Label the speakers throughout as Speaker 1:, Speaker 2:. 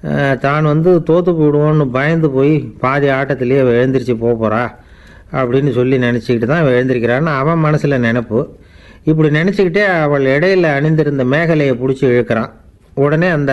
Speaker 1: அஹ், தான் வந்து தோத்து போயிடுவோன்னு பயந்து போய் பாதி ஆட்டத்திலேயே அவ எழுந்திரிச்சு போக போகிறா அப்படின்னு சொல்லி நினச்சிக்கிட்டு தான் அவ எழுந்திருக்கிறான்னு அவன் மனசில் நினப்பு இப்படி நினச்சிக்கிட்டே அவள் இடையில அணிந்திருந்த மேகலையை பிடிச்சி இழுக்கிறான் உடனே அந்த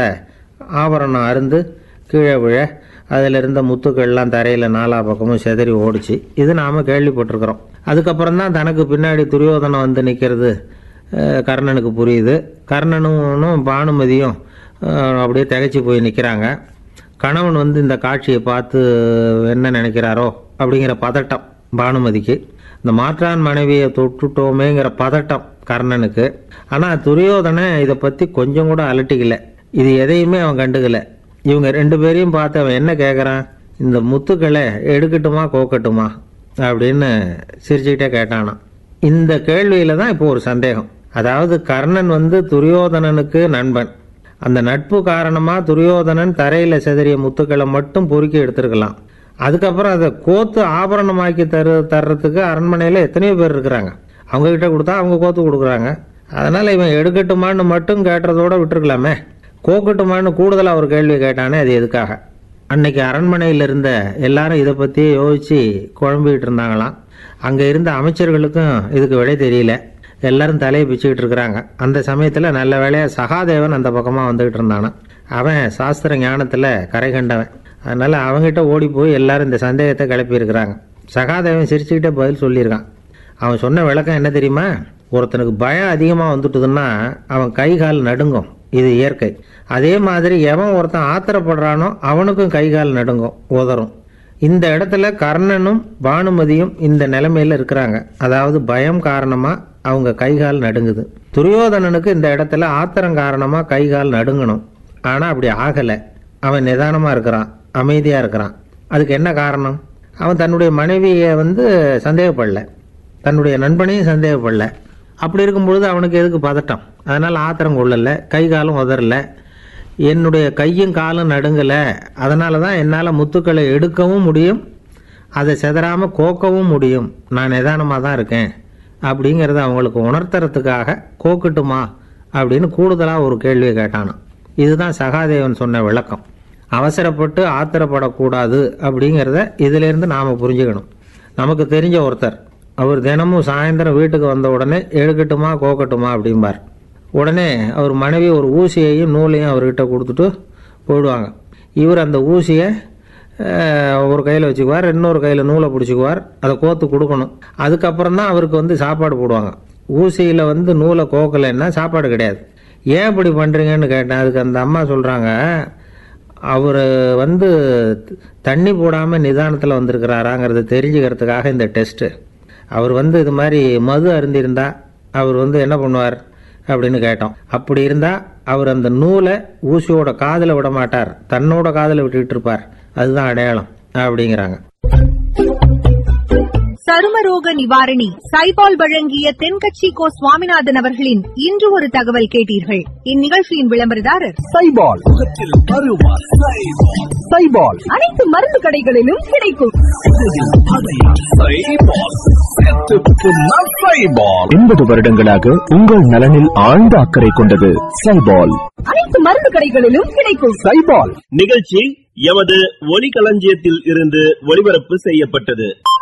Speaker 1: ஆபரணம் அருந்து கீழே விழ அதில் இருந்த முத்துக்கள்லாம் தரையில் நாலா பக்கமும் செதறி ஓடிச்சு இது நாம் கேள்விப்பட்டிருக்கிறோம் அதுக்கப்புறம் தான் தனக்கு பின்னாடி துரியோதனம் வந்து நிற்கிறது கர்ணனுக்கு புரியுது கர்ணனும் பானுமதியும் அஹ், அப்படியே திகைச்சு போய் நிற்கிறாங்க கணவன் வந்து இந்த காட்சியை பார்த்து என்ன நினைக்கிறாரோ அப்படிங்கிற பதட்டம் பானுமதிக்கு இந்த மாற்றான் மனைவியை தொட்டுட்டோமேங்கிற பதட்டம் கர்ணனுக்கு ஆனால் துரியோதனன் இதை பற்றி கொஞ்சம் கூட அலட்டிக்கல இது எதையுமே அவன் கண்டுக்கல இவங்க ரெண்டு பேரையும் பார்த்து அவன் என்ன கேட்குறான் இந்த முத்துக்களை எடுக்கட்டுமா கோக்கட்டுமா அப்படின்னு சிரிச்சுக்கிட்டே கேட்டானான் இந்த கேள்வியில தான் இப்போ ஒரு சந்தேகம் அதாவது கர்ணன் வந்து துரியோதனனுக்கு நண்பன் அந்த நட்பு காரணமா துரியோதனன் தரையில சிதறிய முத்துக்களை மட்டும் பொறுக்கி எடுத்திருக்கலாம் அதுக்கப்புறம் அதை கோத்து ஆபரணமாக்கி தரு தர்றதுக்கு அரண்மனையில் எத்தனையோ பேர் இருக்கிறாங்க அவங்க கிட்ட கொடுத்தா அவங்க கோத்து கொடுக்குறாங்க அதனால இவன் எடுக்கட்டுமான்னு மட்டும் கேட்டதோட விட்டுருக்கலாமே கோக்கட்டுமான்னு கூடுதலாக ஒரு கேள்வி கேட்டானே அது எதுக்காக அன்னைக்கு அரண்மனையில் இருந்த எல்லாரும் இதை பற்றியே யோசிச்சு குழம்பிக்கிட்டு இருந்தாங்களாம் அங்கே இருந்த அமைச்சர்களுக்கும் இதுக்கு விடை தெரியல எல்லாரும் தலையை பிச்சுக்கிட்டு இருக்கிறாங்க அந்த சமயத்தில் நல்ல வேளையா சகாதேவன் அந்த பக்கமாக வந்துகிட்டு இருந்தானான் அவன் சாஸ்திர ஞானத்தில் கரை கண்டவன் அதனால அவங்ககிட்ட ஓடி போய் எல்லாரும் இந்த சந்தேகத்தை கிளப்பியிருக்கிறாங்க சகாதேவன் சிரிச்சுக்கிட்டே பதில் சொல்லியிருக்கான் அவன் சொன்ன விளக்கம் என்ன தெரியுமா ஒருத்தனுக்கு பயம் அதிகமாக வந்துட்டுதுன்னா அவன் கை கால் நடுங்கும் இது இயற்கை அதே மாதிரி எவன் ஒருத்தன் ஆத்திரப்படுறானோ அவனுக்கும் கை கால் நடுங்கும் உதறும் இந்த இடத்துல கர்ணனும் பானுமதியும் இந்த நிலைமையில இருக்கிறாங்க அதாவது பயம் காரணமா அவங்க கை கால் நடுங்குது துரியோதனனுக்கு இந்த இடத்துல ஆத்திரம் காரணமா கை கால் நடுங்கணும் ஆனா அப்படி ஆகலை அவன் நிதானமா இருக்கிறான் அமைதியா இருக்கிறான் அதுக்கு என்ன காரணம் அவன் தன்னுடைய மனைவியை வந்து சந்தேகப்படல தன்னுடைய நண்பனையும் சந்தேகப்படல அப்படி இருக்கும் பொழுது அவனுக்கு எதுக்கு பதட்டம் அதனால் ஆத்திரம் கொள்ளல கை காலும் உதறல என்னுடைய கையும் காலும் நடுங்கலை அதனால தான் என்னால் முத்துக்களை எடுக்கவும் முடியும் அதை செதறாம கோக்கவும் முடியும் நான் நிதானமாக தான் இருக்கேன் அப்படிங்கிறத அவங்களுக்கு உணர்த்துறதுக்காக கோக்கட்டுமா அப்படின்னு கூடுதலாக ஒரு கேள்வியை கேட்டானான் இதுதான் சகாதேவன் சொன்ன விளக்கம் அவசரப்பட்டு ஆத்திரப்படக்கூடாது அப்படிங்கிறத இதிலேருந்து நாம் புரிஞ்சுக்கணும் நமக்கு தெரிஞ்ச ஒருத்தர் அவர் தினமும் சாயந்தரம் வீட்டுக்கு வந்த உடனே எடுக்கட்டுமா கோக்கட்டுமா அப்படிம்பார் உடனே அவர் மனைவி ஒரு ஊசியையும் நூலையும் அவர்கிட்ட கொடுத்துட்டு போயிடுவாங்க இவர் அந்த ஊசியை அஹ், ஒரு கையில் வச்சுக்குவார் இன்னொரு கையில் நூலை பிடிச்சிக்குவார் அதை கோத்து கொடுக்கணும் அதுக்கப்புறம் தான் அவருக்கு வந்து சாப்பாடு போடுவாங்க ஊசியில் வந்து நூலை கோக்கலைன்னா சாப்பாடு கிடையாது ஏன் இப்படி பண்ணுறீங்கன்னு கேட்டேன் அதுக்கு அந்த அம்மா சொல்கிறாங்க அவர் வந்து தண்ணி போடாமல் நிதானத்தில் வந்திருக்கிறாராங்கிறது தெரிஞ்சுக்கிறதுக்காக இந்த டெஸ்ட்டு அவர் வந்து இது மாதிரி மது அருந்திருந்தா அவர் வந்து என்ன பண்ணுவார் அப்படின்னு கேட்டோம் அப்படி இருந்தால் அவர் அந்த நூலை ஊசியோட காதில் விட மாட்டார் தன்னோட காதில் விட்டுக்கிட்டு இருப்பார் அதுதான் அடையாளம் அப்படிங்கிறாங்க
Speaker 2: சருமரோக நிவாரணி சைபால் வழங்கிய தென்கட்சி கோ சுவாமிநாதன் அவர்களின் இன்று ஒரு தகவல் கேட்டீர்கள் இந்நிகழ்ச்சியின் விளம்பரதாரர்
Speaker 3: சைபால் முகத்தில் அருவா சைபால் சைபால்
Speaker 2: அனைத்து மருந்து கடைகளிலும் கிடைக்கும்
Speaker 3: எண்பது வருடங்களாக உங்கள் நலனில் ஆழ்ந்த அக்கறை கொண்டது சைபால்
Speaker 2: அனைத்து மருந்து கடைகளிலும் கிடைக்கும்
Speaker 3: சைபால்
Speaker 4: நிகழ்ச்சி எமது ஒலிகளஞ்சியத்தில் இருந்து ஒளிபரப்பு செய்யப்பட்டது